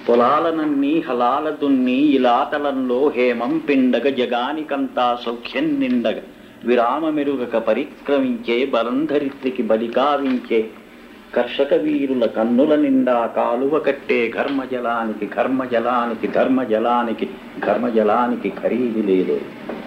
పొలాలనన్నీ హలాల దున్ని ఇలాతలంలో హేమం పిండగ జగానికంతా సౌఖ్యం నిండగ విరామ మెరుగక పరిక్రమించే బలంధరిత్రికి బలికావించే కర్షక వీరుల కన్నుల నిండా కాలువ కట్టే ఘర్మజలానికి ఘర్మజలానికి ధర్మజలానికి ఘర్మజలానికి ఖరీదు లేదు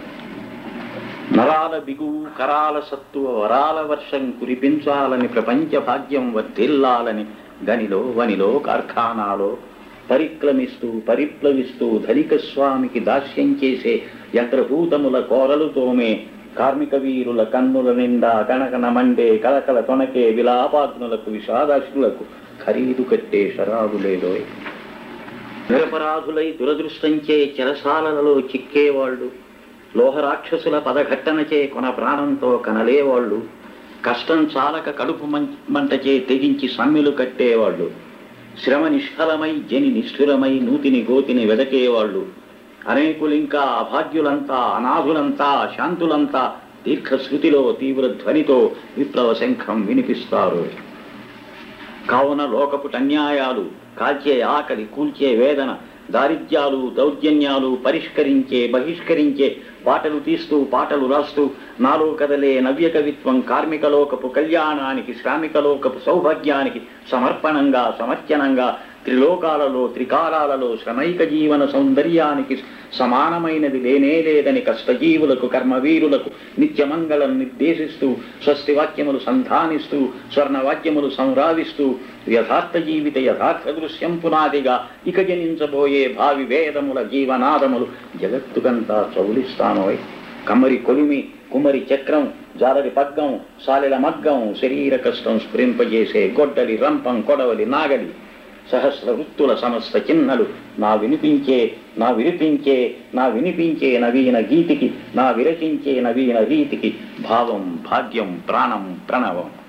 నరాల బిగువు కరాల సత్తువ వరాల వర్షం కురిపించాలని ప్రపంచ భాగ్యం వర్ధిల్లాలని గనిలో వనిలో కార్ఖానాలో పరిక్రమిస్తూ పరిప్లవిస్తూ ధనిక స్వామికి దాస్యం చేసే యంత్రభూతముల కోరలుతోమే కార్మిక వీరుల కన్నుల నిండా కనకన మండే కలకల తొనకే విలాపాగ్నులకు విషాదాశులకు ఖరీదు కట్టే షరాబు లేదోయ్ నిరపరాధులై దురదృష్టంచే చెరసాలలో చిక్కేవాళ్ళు లోహరాక్షసుల పదఘట్టనచే కొన ప్రాణంతో కనలేవాళ్ళు కష్టం చాలక కడుపు మం- మంటచే తెగించి సమ్మెలు కట్టేవాళ్ళు శ్రమ నిష్ఫలమై జని నిష్ఠురమై నూతిని గోతిని వెదకేవాళ్ళు అనేకులింకా అభాగ్యులంతా అనాథులంతా శాంతులంతా దీర్ఘశృతిలో తీవ్ర ధ్వనితో విప్లవ శంఖం వినిపిస్తారు కావున లోకపు అన్యాయాలు కాల్చే ఆకలి కూల్చే వేదన దారిద్ర్యాలు దౌర్జన్యాలు పరిష్కరించే బహిష్కరించే పాటలు తీస్తూ పాటలు రాస్తూ నాలో కదలే నవ్య కవిత్వం కార్మిక లోకపు కళ్యాణానికి శ్రామిక లోకపు సౌభాగ్యానికి సమర్పణంగా సమర్చనంగా త్రిలోకాలలో త్రికాలాలలో శ్రమైక జీవన సౌందర్యానికి సమానమైనది లేనే లేదని కష్టజీవులకు కర్మవీరులకు నిత్యమంగళం నిర్దేశిస్తూ స్వస్తి వాక్యములు సంధానిస్తూ స్వర్ణవాక్యములు సంరావిస్తూ యథార్థ జీవిత యథార్థ దృశ్యం పునాదిగా ఇక జనించబోయే భావి వేదముల జీవనాదములు జగత్తుకంతా చౌలిస్తానోయ్ కమ్మరి కొలిమి కుమరి చక్రం జాలరి పగ్గం సాలెల మగ్గం శరీర కష్టం స్ఫురింపజేసే గొడ్డలి రంపం కొడవలి నాగలి సహస్ర వృత్తుల సమస్త చిన్నలు నా వినిపించే నా వినిపించే నా వినిపించే నవీన గీతికి నా విరచించే నవీన రీతికి భావం భాగ్యం ప్రాణం ప్రణవం